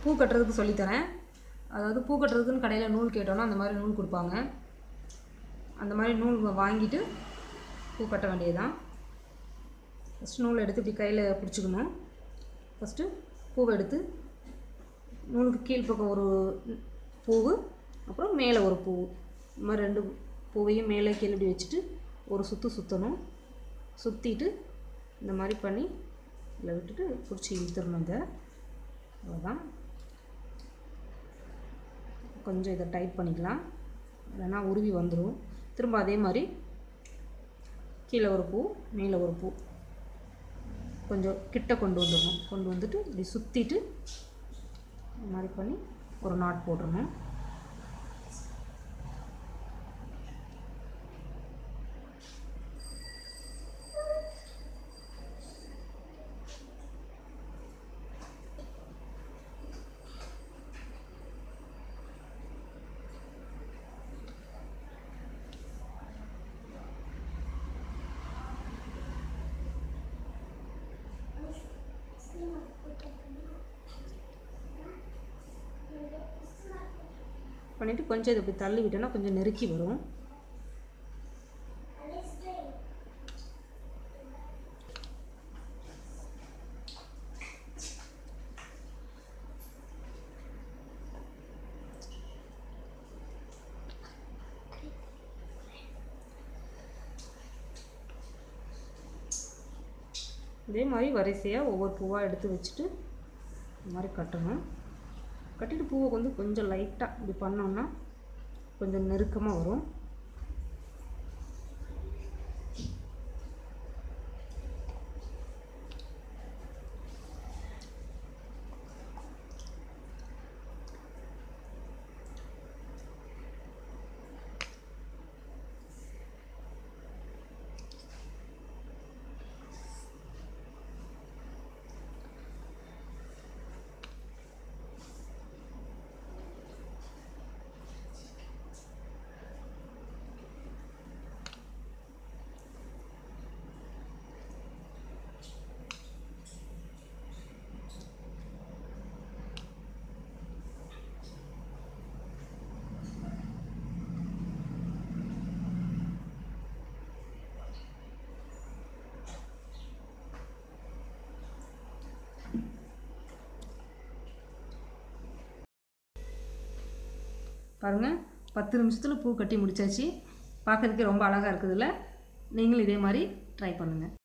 பூ கட்டுறதுக்கு சொல்லித்தரேன் அதாவது பூ கட்டுறதுக்குன்னு கடையில் நூல் கேட்டோன்னா அந்த மாதிரி நூல் கொடுப்பாங்க அந்த மாதிரி நூல் வாங்கிட்டு பூ கட்ட வேண்டியதுதான் ஃபஸ்ட்டு நூல் எடுத்து இப்படி கையில் பிடிச்சிக்கணும் ஃபஸ்ட்டு பூவை எடுத்து நூலுக்கு கீழ்ப்பக்கம் ஒரு பூவு அப்புறம் மேலே ஒரு பூ இந்த மாதிரி ரெண்டு பூவையும் மேலே கீழே இப்படி வச்சுட்டு ஒரு சுற்று சுற்றணும் சுற்றிட்டு இந்த மாதிரி பண்ணி இதில் விட்டுட்டு பிடிச்சி இழுத்துடணும் இதை அவ்வளோதான் கொஞ்சம் இதை டைட் பண்ணிக்கலாம் இல்லைன்னா உருவி வந்துடும் திரும்ப அதே மாதிரி கீழே ஒரு பூ மேலே ஒரு பூ கொஞ்சம் கிட்ட கொண்டு வந்துடணும் கொண்டு வந்துட்டு இப்படி சுற்றிட்டு இந்த மாதிரி பண்ணி ஒரு நாட் போட்டுடணும் பண்ணிவிட்டு கொஞ்சம் இதை இப்படி தள்ளி விட்டோன்னா கொஞ்சம் நெருக்கி வரும் இதே மாதிரி வரிசையாக ஒவ்வொரு பூவாக எடுத்து வச்சுட்டு இந்த மாதிரி கட்டணும் கட்டிட்டு பூவை வந்து கொஞ்சம் லைட்டாக இப்படி பண்ணோம்னா கொஞ்சம் நெருக்கமாக வரும் பாருங்கள் பத்து நிமிஷத்தில் பூ கட்டி முடிச்சாச்சு பார்க்கறதுக்கே ரொம்ப அழகாக இருக்குதுல்ல நீங்களும் இதே மாதிரி ட்ரை பண்ணுங்கள்